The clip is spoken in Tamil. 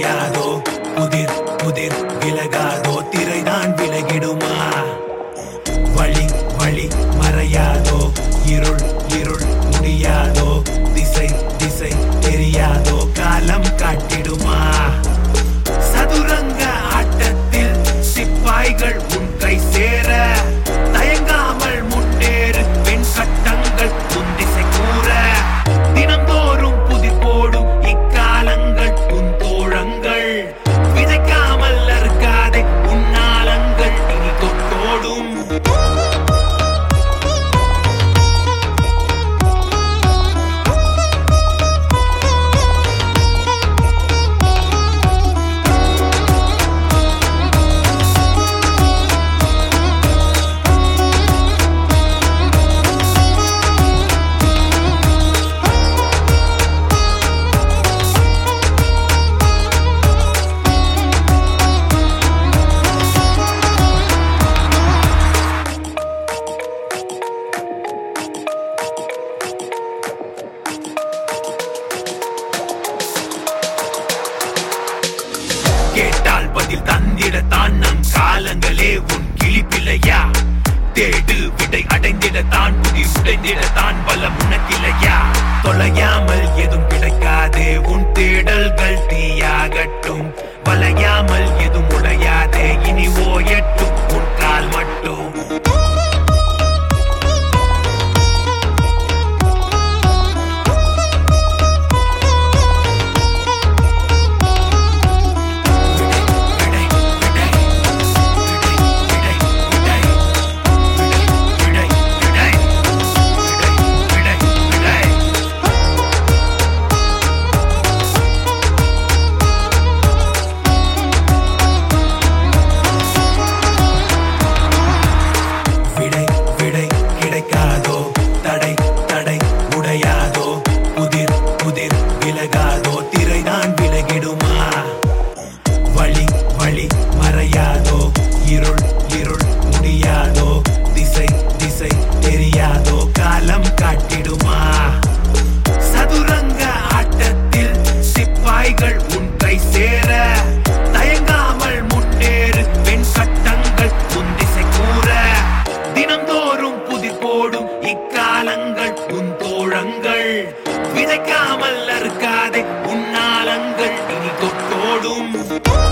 உடையாதோ புதிர் புதிர் விலகாதோ திரைதான் விலகிடுமா வழி வழி மறையாதோ இருள் இருள் முடியாதோ திசை திசை தெரியாதோ காலம் காட்டிடுமா சதுரங்க ஆட்டத்தில் சிப்பாய்கள் உன் கை சேர தயங்காமல் முன்னேறு பெண் சட்டங்கள் உன் திசை கூற தினந்தோறும் புதிர் போடும் இக்காலங்கள் உன் தோழங்கள் விதைக்காமல் அறுக்காதே உன்னாலங்கள் இனி தொட்டோடும் கேட்டால் பதில் தந்திடத்தான் நம் காலங்களே உன் கிளிப்பில்லையா தேடு விடை அடைந்திடத்தான் புதி உடைந்திடத்தான் பலம் உனக்கில்லையா தொலையாமல் எதுவும் கிடைக்காதே உன் தேடல்கள் தீயாகட்டும் வளையாமல் எதுவும் உடையாதே இனி ஓயட்டும் உன் கால் மட்டும் விடை விடை விடை விடை விடை விடை விடை விடை விடை விடை விடை கிடைக்காதோ தடை தடை உடையாதோ புதிர் புதிர் விலகாதோ திரைதான் விலகிடுமா வழி வழி மறையாதோ இருள் இருள் முடியாதோ திசை திசை தெரியாதோ காலம் காட்டிடுமா சதுரங்க ஆட்டத்தில் சிப்பாய்கள் உன் கை சேர தயங்காமல் முன்னேறு பெண் சட்டங்கள் உன் திசை கூற தினந்தோறும் புதிர் போடும் இக்காலங்கள் உன் தோழங்கள் விதைக்காமல் அறுக்காதே உன்னாலங்கள் இனி தொட்டோடும்